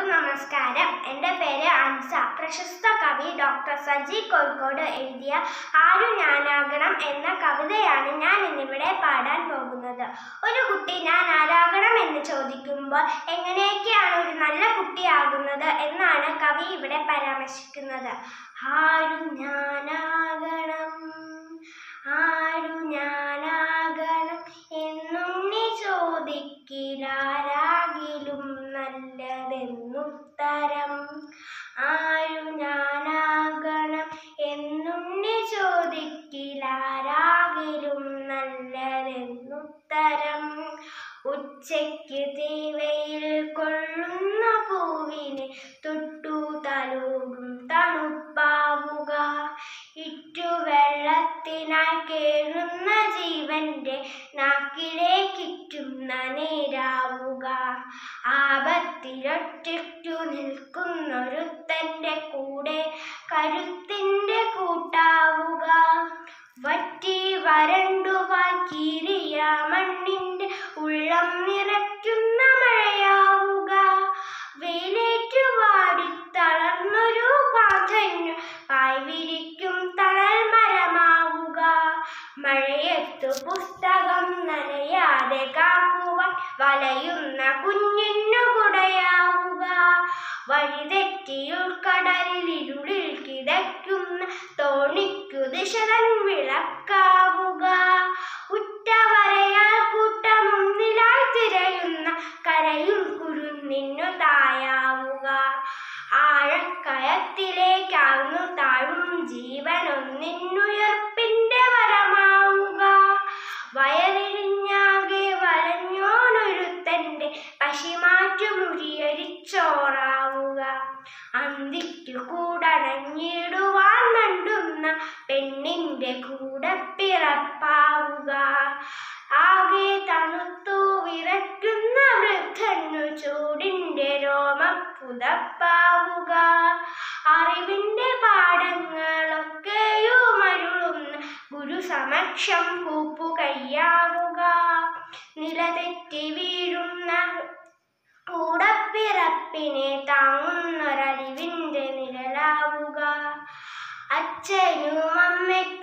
എല്ലാവർക്കും നമസ്കാരം എൻ്റെ പേര് അൻസ പ്രശസ്ത കവി ഡോക്ടർ സജി കോഴിക്കോട് എഴുതിയ ആരു ഞാനാകണം എന്ന കവിതയാണ് ഞാൻ ഇന്നിവിടെ പാടാൻ പോകുന്നത് ഒരു കുട്ടി ഞാൻ ആരാകണം എന്ന് ചോദിക്കുമ്പോൾ എങ്ങനെയൊക്കെയാണ് ഒരു നല്ല കുട്ടിയാകുന്നത് എന്നാണ് കവി ഇവിടെ പരാമർശിക്കുന്നത് ആരു ഞാനാകണം ആരു ഞാനാകണം എന്നുണ്ണി ചോദിക്കിലാരാകിലും നല്ലതെന്നുത്തരം ആരു ഞാനാകണം എന്നുണ്ണി ചോദിക്കിലാരാകിലും നല്ലതെന്നുത്തരം ഉച്ചയ്ക്ക് തീവയിൽ കൊള്ളുന്ന പൂവിനെ തൊട്ടു തലോടും തണുപ്പാവുക ഇറ്റുവെള്ളത്തിനായി കേഴുന്ന ജീവന്റെ നാക്കിലേക്കിറ്റുന്ന നേരാവുക ആപത്തിലൊറ്റയ്ക്കു നിൽക്കുന്നൊരുത്തന്റെ കൂടെ കരുത്തിന്റെ കൂട്ടാവുക വറ്റി വരണ്ടുവായി കീറിയ മണ്ണിന്റെ ഉള്ളം നിറയ്ക്കുന്ന മഴയാവുക വെയിലേറ്റു വാടി തളർന്നൊരു പാതഞ്ഞു പായ് വിരിക്കും തണൽ മരമാവുക മഴയത്തു പുസ്തകം നനയാതെ കാക്കുവാൻ വലയുന്ന കുഞ്ഞിനു കുടയാവുക വഴിതെറ്റിയുൾക്കടലിൽ ഇരുളിൽ കിടക്കുന്ന തോണിക്കു ദിശതൻ വിളക്കാവുക ഉറ്റവരയാൽ കൂട്ടമൊന്നിലായി തിരയുന്ന കരയും കുരുന്നിനു തായാവുക ആഴക്കയത്തിലേക്കാവുന്നു താഴും ജീവനൊന്നിനുയർപ്പിന്റെ വരമാവുക വയറിഞ്ഞാകെ വലഞ്ഞോനൊരുത്തന്റെ പശിമാറ്റു മുറിയരിച്ചോറാവുക അന്തിക്കു കൂടണഞ്ഞിടുവാൻ നണ്ടുന്ന പെണ്ണിന്റെ കൂടെ പിറപ്പാവുക ആകെ തണുത്തു വിറയ്ക്കുന്ന വൃദ്ധനു ചൂടിന്റെ രോമപ്പുതപ്പാവുക അറിവിന്റെ പാഠങ്ങളൊക്കെയും അരുളുന്ന ഗുരു സമക്ഷം കൂപ്പുകയ്യാവുക നിലതെറ്റി വീഴുന്ന കൂടപ്പിറപ്പിനെ താങ്ങുന്നൊരറിവിന്റെ നിഴലാവുക അച്ഛനും അമ്മയ്ക്കും